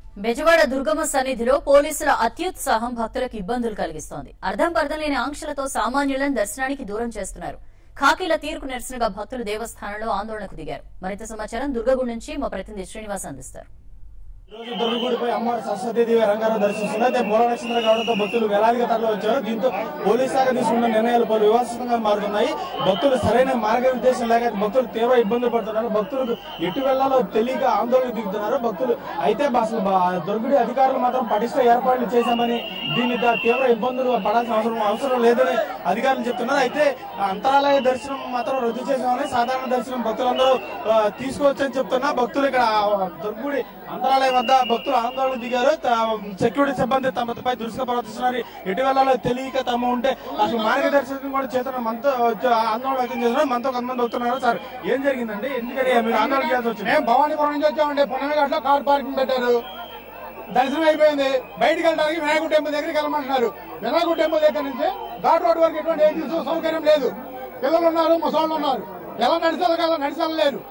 బెజవాడ దుర్గమ్మ సన్నిధిలో పోలీసుల అత్యుత్సాహం భక్తులకు ఇబ్బందులు కలిగిస్తోంది అర్థం పర్థం లేని ఆంక్షలతో సామాన్యులను దర్శనానికి దూరం చేస్తున్నారు ఖాకీల తీరుకు నిరసనగా భక్తులు దేవస్థానంలో ఆందోళనకు దిగారు మరింత సమాచారం దుర్గగుడి నుంచి మా ప్రతినిధి శ్రీనివాస్ అందిస్తారు రోజు దుర్గగుడిపై అమ్మవారి సరస్వతీదేవి రంగారావు దర్శిస్తున్నారు అయితే మూల నక్షత్రం కావడంతో భక్తులు వేలాదిగా తరలి వచ్చారు దీంతో పోలీసు శాఖ తీసుకున్న నిర్ణయాలు పలు వివాసంగా మారుతున్నాయి భక్తులు సరైన మార్గనిర్దేశం లేక భక్తులు తీవ్ర ఇబ్బందులు పడుతున్నారు భక్తులకు ఎటు వెళ్లాలో తెలియక ఆందోళన దిగుతున్నారు భక్తులు అయితే అసలు బా- దుర్గుడి అధికారులు మాత్రం పటిష్ట ఏర్పాట్లు చేశామని దీన్ని దా- తీవ్ర ఇబ్బందులు పడాల్సిన అవసరం అవసరం లేదని అధికారులు చెప్తున్నారు అయితే అంతరాలయ దర్శనం మాత్రం రద్దు చేశామని సాధారణ దర్శనం భక్తులందరూ ఆ, తీసుకోవచ్చని చెప్తున్నా భక్తులు ఇక్కడ ఆ, దుర్గుడి అంతరాలయం వద్ద భక్తులు ఆందోళన దిగారు త- సెక్యూరిటీ సిబ్బంది తమపై దురుసుగా ప్రవర్తిస్తున్నారు ఎటు వెళ్లాలో తెలియక తమ ఉంటే అసలు మార్గదర్శకం కూడా చేతున్న మనతో వచ్చి ఆందోళన వ్యక్తం చేస్తున్నారు మనతో కొంతమంది వస్తున్నారు సార్ ఏం జరిగిందండి ఎందుకని మీరు ఆందోళన చేయాల్సి వచ్చింది మేము భవానీపురం నుంచి వచ్చామండి పన్నెండు గంటల కార్ పార్కింగ్ పెట్టారు దర్శనం అయిపోయింది బయటికి వెళ్ళడానికి వినాయకుడు టెంపుల్ దగ్గరికి వెళ్ళమంటున్నారు వినాయకుడు టెంపుల్ దగ్గర నుంచి ఘాట్ రోడ్ వరకు ఎటువంటి ఏజెన్సీ సౌకర్యం లేదు పిల్లలు ఉన్నారు ముసళ్ళు ఉన్నారు ఎలా నడిచాలి కదా నడిచాలేరు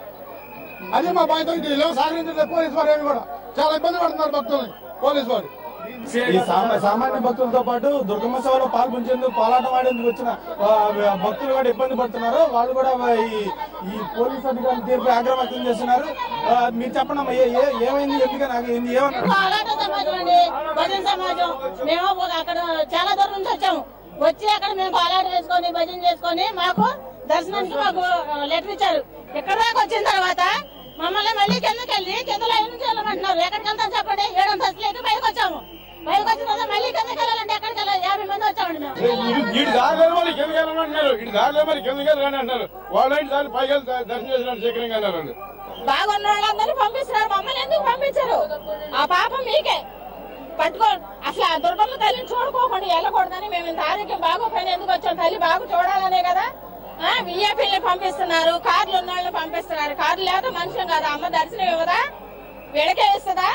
అది మా బాధ్యత ఇది ఇలా సహకరించలేదు పోలీసు వారు ఏమి కూడా చాలా ఇబ్బంది పడుతున్నారు భక్తుల్ని పోలీసు వారు ఈ సామా- సామాన్య భక్తులతో పాటు దుర్గమ్మ సేవలో పాల్గొంచేందుకు పోరాటం ఆడేందుకు వచ్చిన ఆ, భక్తులు కూడా ఇబ్బంది పడుతున్నారు వాళ్ళు కూడా ఈ ఈ పోలీస్ అధికారులు తీర్పు ఆగ్రహం వ్యక్తం చేస్తున్నారు ఆ, మీరు చెప్పండి అమ్మా, ఏ- ఏ- ఏమైంది ఎందుకని నాకు ఏంది ఏమన్నారు అలాంటి సమాజం అండి భజన సమాజం మేము ఒక అక్కడ చాలా దూరం నుంచి వచ్చాము వచ్చి అక్కడ మేము పాలాట వేసుకొని భజన చేసుకొని మాకు దర్శనానికి మాకు లెటర్ ఇచ్చారు ఇక్కడ దాకా వచ్చిన తర్వాత మమ్మల్ని మళ్ళీ కిందకి వెళ్ళి కింద లైన్ నుంచి వెళ్ళమంటున్నారు ఎక్కడికి వెళ్తాం చెప్పండి ఏడు అంతస్తులకి పైకి వచ్చాము పైకి వచ్చిన తర్వాత మళ్ళీ కిందకి వెళ్ళాలంటే ఎక్కడికి వెళ్ళాలి యాభై మంది వచ్చామండి మేము ఇటు దారిలో మరి కిందకి వెళ్ళమంటున్నారు ఇటు దారిలో మరి కిందకి వెళ్ళండి అంటారు వాళ్ళ ఇంటి దారి పైకి వెళ్ళి దర్శనం చేసినట్టు శేఖరంగా అన్నారు బాగున్న వాళ్ళందరినీ పంపిస్తున్నారు మమ్మల్ని ఎందుకు పంపించారు ఆ పాపం మీకే పట్టుకో అసలు ఆ దుర్గమ్మ తల్లిని చూడుకోకుండా వెళ్ళకూడదని మేము ఇంత ఆరోగ్యం బాగోపోయిన ఎందుకు వచ్చాం తల్లి బాగు చూడాలనే కదా విఏపీని పంపిస్తున్నారు కార్లు ఉన్న వాళ్ళని పంపిస్తున్నారు కార్లు లేకపోతే మనుషులు కదా అమ్మ దర్శనం ఇవ్వదా విడకే ఇస్తుందా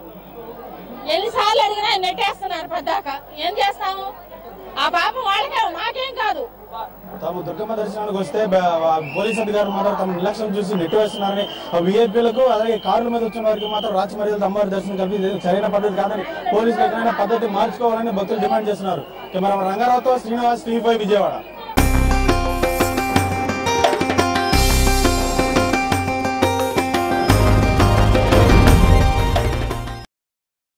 ఎన్నిసార్లు అడిగినా నెట్టేస్తున్నారు పద్దాక ఏం చేస్తాము ఆ పాపం వాళ్ళకే మాకేం కాదు తాము దుర్గమ్మ దర్శనానికి వస్తే బ- పోలీస్ అధికారులు మాత్రం తమ నిర్లక్ష్యం చూసి నెట్టివేస్తున్నారని వీఐపీలకు అలాగే కార్ల మీద వచ్చిన వారికి మాత్రం రాచి మర్యాదలు అమ్మవారి దర్శనం కలిపి ఇది సరైన పద్ధతి కాదని పోలీసులు ఎక్కడైనా పద్ధతి మార్చుకోవాలని భక్తులు డిమాండ్ చేస్తున్నారు కెమెరా రంగారావుతో శ్రీనివాస్ టీవీ విజయవాడ